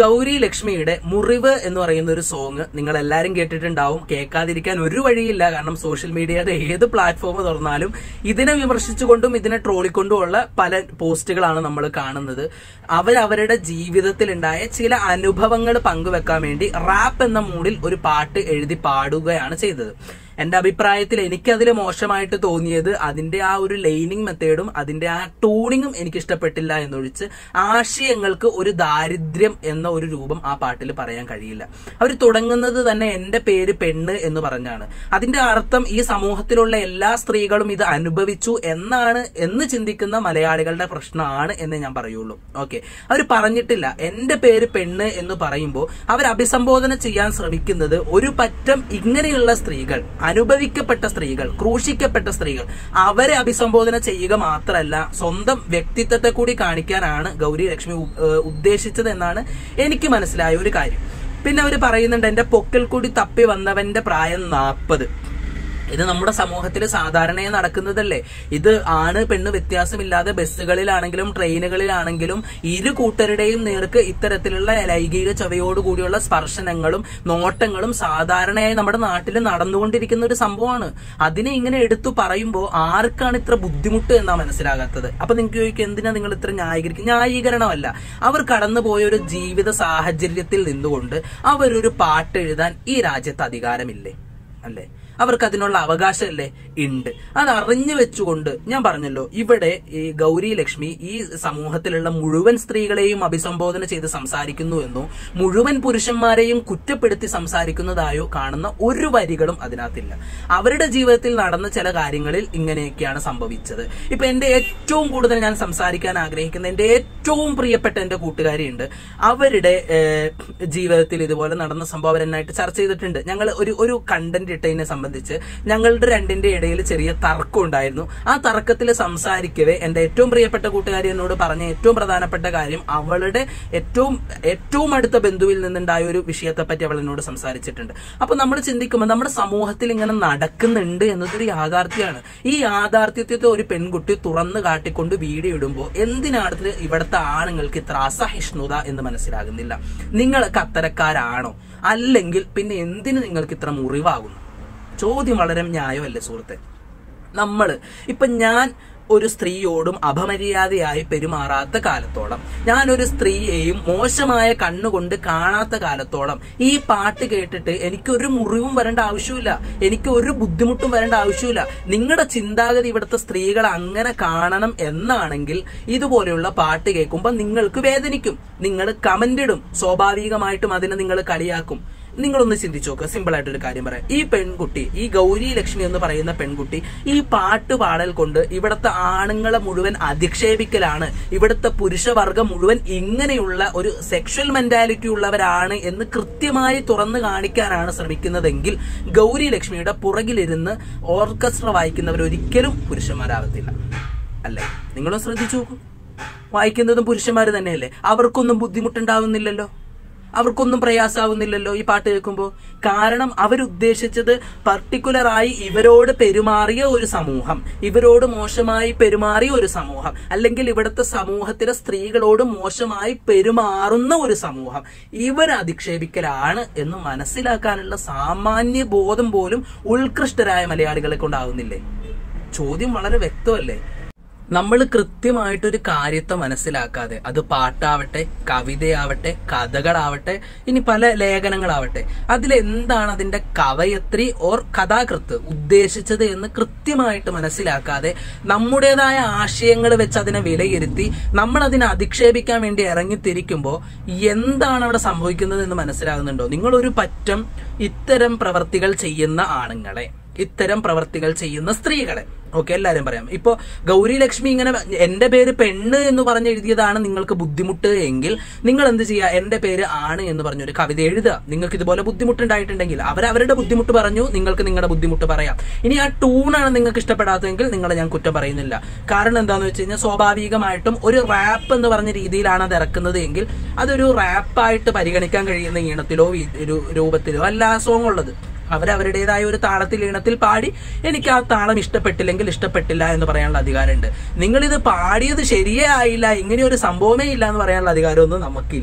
ഗൗരി ലക്ഷ്മിയുടെ മുറിവ് എന്ന് പറയുന്ന ഒരു സോങ് നിങ്ങൾ എല്ലാരും കേട്ടിട്ടുണ്ടാവും കേൾക്കാതിരിക്കാൻ ഒരു വഴിയില്ല കാരണം സോഷ്യൽ മീഡിയയുടെ ഏത് പ്ലാറ്റ്ഫോം തുറന്നാലും ഇതിനെ വിമർശിച്ചുകൊണ്ടും ഇതിനെ ട്രോളിക്കൊണ്ടുമുള്ള പല പോസ്റ്റുകളാണ് നമ്മൾ കാണുന്നത് അവരവരുടെ ജീവിതത്തിൽ ഉണ്ടായ ചില അനുഭവങ്ങൾ പങ്കുവെക്കാൻ വേണ്ടി റാപ്പ് എന്ന മൂഡിൽ ഒരു പാട്ട് എഴുതി പാടുകയാണ് ചെയ്തത് എന്റെ അഭിപ്രായത്തിൽ എനിക്കതിൽ മോശമായിട്ട് തോന്നിയത് അതിന്റെ ആ ഒരു ലൈനിങ് മെത്തേഡും അതിന്റെ ആ ടൂണിങ്ങും എനിക്ക് ഇഷ്ടപ്പെട്ടില്ല എന്നൊഴിച്ച് ആശയങ്ങൾക്ക് ഒരു ദാരിദ്ര്യം എന്ന ഒരു രൂപം ആ പാട്ടിൽ പറയാൻ കഴിയില്ല അവർ തുടങ്ങുന്നത് തന്നെ എന്റെ പേര് പെണ്ണ് എന്ന് പറഞ്ഞാണ് അതിന്റെ അർത്ഥം ഈ സമൂഹത്തിലുള്ള എല്ലാ സ്ത്രീകളും ഇത് അനുഭവിച്ചു എന്നാണ് എന്ന് ചിന്തിക്കുന്ന മലയാളികളുടെ പ്രശ്നമാണ് എന്ന് ഞാൻ പറയുള്ളൂ ഓക്കെ അവർ പറഞ്ഞിട്ടില്ല എന്റെ പേര് പെണ്ണ് എന്ന് പറയുമ്പോൾ അവർ അഭിസംബോധന ചെയ്യാൻ ശ്രമിക്കുന്നത് ഒരു പറ്റം ഇങ്ങനെയുള്ള സ്ത്രീകൾ അനുഭവിക്കപ്പെട്ട സ്ത്രീകൾ ക്രൂശിക്കപ്പെട്ട സ്ത്രീകൾ അവരെ അഭിസംബോധന ചെയ്യുക മാത്രമല്ല സ്വന്തം വ്യക്തിത്വത്തെ കൂടി കാണിക്കാനാണ് ഗൗരി ലക്ഷ്മി ഉ- ഏഹ് ഉദ്ദേശിച്ചത് എന്നാണ് എനിക്ക് മനസ്സിലായ ഒരു കാര്യം പിന്നെ അവർ പറയുന്നുണ്ട് എന്റെ പൊക്കിൽ കൂടി തപ്പി വന്നവന്റെ പ്രായം നാൽപ്പത് ഇത് നമ്മുടെ സമൂഹത്തിൽ സാധാരണയായി നടക്കുന്നതല്ലേ ഇത് ആണ് പെണ്ണ് വ്യത്യാസമില്ലാതെ ബസ്സുകളിലാണെങ്കിലും ട്രെയിനുകളിലാണെങ്കിലും ഇരു കൂട്ടരുടെയും നേർക്ക് ഇത്തരത്തിലുള്ള ലൈംഗിക ചവയോടുകൂടിയുള്ള സ്പർശനങ്ങളും നോട്ടങ്ങളും സാധാരണയായി നമ്മുടെ നാട്ടിൽ നടന്നുകൊണ്ടിരിക്കുന്ന ഒരു സംഭവമാണ് അതിനെ ഇങ്ങനെ എടുത്തു പറയുമ്പോൾ ആർക്കാണ് ഇത്ര ബുദ്ധിമുട്ട് എന്നാ മനസ്സിലാകാത്തത് അപ്പൊ നിങ്ങൾക്ക് ചോദിക്കും എന്തിനാ നിങ്ങൾ ഇത്ര ന്യായീകരിക്കും ന്യായീകരണമല്ല അവർ കടന്നുപോയ ഒരു ജീവിത സാഹചര്യത്തിൽ നിന്നുകൊണ്ട് അവരൊരു പാട്ട് എഴുതാൻ ഈ രാജ്യത്ത് അധികാരമില്ലേ അല്ലേ അവർക്ക് അതിനുള്ള അവകാശമല്ലേ ഉണ്ട് അത് അറിഞ്ഞു വെച്ചുകൊണ്ട് ഞാൻ പറഞ്ഞല്ലോ ഇവിടെ ഈ ഗൗരി ലക്ഷ്മി ഈ സമൂഹത്തിലുള്ള മുഴുവൻ സ്ത്രീകളെയും അഭിസംബോധന ചെയ്ത് സംസാരിക്കുന്നു എന്നോ മുഴുവൻ പുരുഷന്മാരെയും കുറ്റപ്പെടുത്തി സംസാരിക്കുന്നതായോ കാണുന്ന ഒരു വരികളും അതിനകത്തില്ല അവരുടെ ജീവിതത്തിൽ നടന്ന ചില കാര്യങ്ങളിൽ ഇങ്ങനെയൊക്കെയാണ് സംഭവിച്ചത് ഇപ്പൊ എന്റെ ഏറ്റവും കൂടുതൽ ഞാൻ സംസാരിക്കാൻ ആഗ്രഹിക്കുന്ന എന്റെ ഏറ്റവും പ്രിയപ്പെട്ട എന്റെ കൂട്ടുകാരിയുണ്ട് അവരുടെ ഏഹ്, ജീവിതത്തിൽ ഇതുപോലെ നടന്ന സംഭവം അവരെന്നായിട്ട് ചർച്ച ചെയ്തിട്ടുണ്ട് ഞങ്ങൾ ഒരു ഒരു കണ്ടന്റ് ഇട്ടതിനെ സംബന്ധിച്ച് ഞങ്ങളുടെ രണ്ടിന്റെ ഇടയിൽ ചെറിയ തർക്കം ഉണ്ടായിരുന്നു ആ തർക്കത്തിൽ സംസാരിക്കവേ എന്റെ ഏറ്റവും പ്രിയപ്പെട്ട കൂട്ടുകാരി എന്നോട് പറഞ്ഞ ഏറ്റവും പ്രധാനപ്പെട്ട കാര്യം അവളുടെ ഏറ്റവും ഏറ്റവും അടുത്ത ബന്ധുവിൽ നിന്നുണ്ടായ ഒരു വിഷയത്തെ പറ്റി അവൾ എന്നോട് സംസാരിച്ചിട്ടുണ്ട് അപ്പൊ നമ്മൾ ചിന്തിക്കുമ്പോൾ നമ്മുടെ സമൂഹത്തിൽ ഇങ്ങനെ നടക്കുന്നുണ്ട് എന്നതൊരു യാഥാർത്ഥ്യമാണ് ഈ യാഥാർത്ഥ്യത്തെ ഒരു പെൺകുട്ടി തുറന്നു കാട്ടിക്കൊണ്ട് വീഡിയോ ഇടുമ്പോൾ എന്തിനാണ് ഇവിടുത്തെ ആണുങ്ങൾക്ക് ഇത്ര അസഹിഷ്ണുത എന്ന് മനസ്സിലാകുന്നില്ല നിങ്ങൾക്ക് അത്തരക്കാരാണോ അല്ലെങ്കിൽ പിന്നെ എന്തിന് നിങ്ങൾക്ക് ഇത്ര മുറിവാകുന്നു ചോദ്യം വളരെ ന്യായമല്ലേ സുഹൃത്തെ നമ്മള് ഇപ്പൊ ഞാൻ ഒരു സ്ത്രീയോടും അപമര്യാദയായി പെരുമാറാത്ത കാലത്തോളം ഞാൻ ഒരു സ്ത്രീയെയും മോശമായ കണ്ണുകൊണ്ട് കാണാത്ത കാലത്തോളം ഈ പാട്ട് കേട്ടിട്ട് എനിക്കൊരു മുറിവും വരേണ്ട ആവശ്യമില്ല എനിക്ക് ഒരു ബുദ്ധിമുട്ടും വരേണ്ട ആവശ്യമില്ല നിങ്ങളുടെ ചിന്താഗതി ഇവിടുത്തെ സ്ത്രീകൾ അങ്ങനെ കാണണം എന്നാണെങ്കിൽ ഇതുപോലെയുള്ള പാട്ട് കേൾക്കുമ്പോൾ നിങ്ങൾക്ക് വേദനിക്കും നിങ്ങൾ കമന്റ് ഇടും സ്വാഭാവികമായിട്ടും അതിനെ നിങ്ങൾ കളിയാക്കും നിങ്ങളൊന്ന് ചിന്തിച്ചു നോക്കുക സിമ്പിൾ ആയിട്ടൊരു കാര്യം പറയാം ഈ പെൺകുട്ടി ഈ ഗൗരി ലക്ഷ്മി എന്ന് പറയുന്ന പെൺകുട്ടി ഈ പാട്ട് പാടൽ കൊണ്ട് ഇവിടുത്തെ ആണുങ്ങളെ മുഴുവൻ അധിക്ഷേപിക്കലാണ് ഇവിടുത്തെ പുരുഷവർഗം മുഴുവൻ ഇങ്ങനെയുള്ള ഒരു സെക്ഷൽ മെന്റാലിറ്റി ഉള്ളവരാണ് എന്ന് കൃത്യമായി തുറന്നു കാണിക്കാനാണ് ശ്രമിക്കുന്നതെങ്കിൽ ഗൗരി ലക്ഷ്മിയുടെ പുറകിലിരുന്ന് ഓർക്കസ്ട്ര വായിക്കുന്നവർ ഒരിക്കലും പുരുഷന്മാരാകത്തില്ല അല്ലേ നിങ്ങളും ശ്രദ്ധിച്ചു നോക്കൂ വായിക്കുന്നതും പുരുഷന്മാർ തന്നെയല്ലേ അവർക്കൊന്നും ബുദ്ധിമുട്ടുണ്ടാവുന്നില്ലല്ലോ അവർക്കൊന്നും പ്രയാസാവുന്നില്ലല്ലോ ഈ പാട്ട് കേൾക്കുമ്പോൾ കാരണം അവരുദ്ദേശിച്ചത് പർട്ടിക്കുലറായി ഇവരോട് പെരുമാറിയ ഒരു സമൂഹം ഇവരോട് മോശമായി പെരുമാറിയ ഒരു സമൂഹം അല്ലെങ്കിൽ ഇവിടുത്തെ സമൂഹത്തിലെ സ്ത്രീകളോട് മോശമായി പെരുമാറുന്ന ഒരു സമൂഹം ഇവരെ അധിക്ഷേപിക്കലാണ് എന്ന് മനസ്സിലാക്കാനുള്ള സാമാന്യ ബോധം പോലും ഉത്കൃഷ്ടരായ മലയാളികളെ കൊണ്ടാവുന്നില്ലേ ചോദ്യം വളരെ വ്യക്തമല്ലേ നമ്മൾ കൃത്യമായിട്ടൊരു കാര്യത്തെ മനസ്സിലാക്കാതെ അത് പാട്ടാവട്ടെ കവിതയാവട്ടെ കഥകളാവട്ടെ ഇനി പല ലേഖനങ്ങളാവട്ടെ അതിലെന്താണ് അതിന്റെ കവയത്രി ഓർ കഥാകൃത്ത് ഉദ്ദേശിച്ചത് എന്ന് കൃത്യമായിട്ട് മനസ്സിലാക്കാതെ നമ്മുടേതായ ആശയങ്ങൾ വെച്ച് അതിനെ വിലയിരുത്തി നമ്മൾ അതിനെ അധിക്ഷേപിക്കാൻ വേണ്ടി ഇറങ്ങിത്തിരിക്കുമ്പോൾ എന്താണ് അവിടെ സംഭവിക്കുന്നത് എന്ന് മനസ്സിലാകുന്നുണ്ടോ നിങ്ങൾ ഒരു പറ്റം ഇത്തരം പ്രവർത്തികൾ ചെയ്യുന്ന ആണുങ്ങളെ ഇത്തരം പ്രവർത്തികൾ ചെയ്യുന്ന സ്ത്രീകളെ ഓക്കെ എല്ലാരും പറയാം ഇപ്പോ ഗൗരി ലക്ഷ്മി ഇങ്ങനെ എന്റെ പേര് പെണ്ണ് എന്ന് പറഞ്ഞ് എഴുതിയതാണ് നിങ്ങൾക്ക് ബുദ്ധിമുട്ട് എങ്കിൽ നിങ്ങൾ എന്ത് ചെയ്യുക എന്റെ പേര് ആണ് എന്ന് പറഞ്ഞൊരു കവിത എഴുതുക നിങ്ങൾക്ക് ഇതുപോലെ ബുദ്ധിമുട്ടുണ്ടായിട്ടുണ്ടെങ്കിൽ അവർ അവരുടെ ബുദ്ധിമുട്ട് പറഞ്ഞു നിങ്ങൾക്ക് നിങ്ങളുടെ ബുദ്ധിമുട്ട് പറയാം ഇനി ആ ടൂണാണ് നിങ്ങൾക്ക് ഇഷ്ടപ്പെടാത്തതെങ്കിൽ നിങ്ങളെ ഞാൻ കുറ്റം പറയുന്നില്ല കാരണം എന്താണെന്ന് വെച്ച് കഴിഞ്ഞാൽ സ്വാഭാവികമായിട്ടും ഒരു റാപ്പ് എന്ന് പറഞ്ഞ രീതിയിലാണ് അത് ഇറക്കുന്നത് എങ്കിൽ അതൊരു റാപ്പായിട്ട് പരിഗണിക്കാൻ കഴിയുന്ന ഈണത്തിലോ വി- ഒരു രൂപത്തിലോ അല്ല ആ സോങ് ഉള്ളത് അവരവരുടേതായ ഒരു താളത്തിൽ ഈണത്തിൽ പാടി എനിക്ക് ആ താളം ഇഷ്ടപ്പെട്ടില്ലെങ്കിൽ ഇഷ്ടപ്പെട്ടില്ല എന്ന് പറയാനുള്ള അധികാരമുണ്ട് നിങ്ങളിത് പാടിയത് ശരിയേ ആയില്ല ഇങ്ങനെ ഒരു സംഭവമേ ഇല്ല എന്ന് പറയാനുള്ള അധികാരമൊന്നും നമുക്കില്ല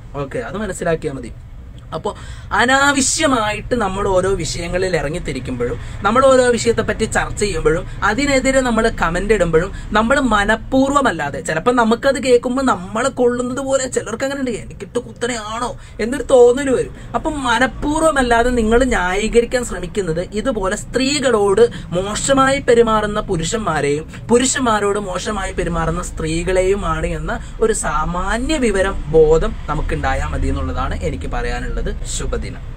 ഓക്കെ അത് മനസ്സിലാക്കിയാൽ മതി അപ്പോൾ അനാവശ്യമായിട്ട് നമ്മൾ ഓരോ വിഷയങ്ങളിൽ ഇറങ്ങിത്തിരിക്കുമ്പോഴും നമ്മൾ ഓരോ വിഷയത്തെ പറ്റി ചർച്ച ചെയ്യുമ്പോഴും അതിനെതിരെ നമ്മൾ കമന്റ് ഇടുമ്പോഴും നമ്മൾ മനഃപൂർവ്വമല്ലാതെ ചിലപ്പോൾ നമുക്കത് കേൾക്കുമ്പോൾ നമ്മളെ കൊള്ളുന്നത് പോലെ ചിലർക്ക് അങ്ങനെ ഉണ്ട് എനിക്കിട്ട് കുത്തനെയാണോ എന്നൊരു തോന്നൽ വരും അപ്പം മനഃപൂർവ്വമല്ലാതെ നിങ്ങൾ ന്യായീകരിക്കാൻ ശ്രമിക്കുന്നത് ഇതുപോലെ സ്ത്രീകളോട് മോശമായി പെരുമാറുന്ന പുരുഷന്മാരെയും പുരുഷന്മാരോട് മോശമായി പെരുമാറുന്ന സ്ത്രീകളെയുമാണ് എന്ന ഒരു സാമാന്യ വിവരം ബോധം നമുക്കുണ്ടായാൽ മതി എന്നുള്ളതാണ് എനിക്ക് പറയാനുള്ളത് ശുഭദിനം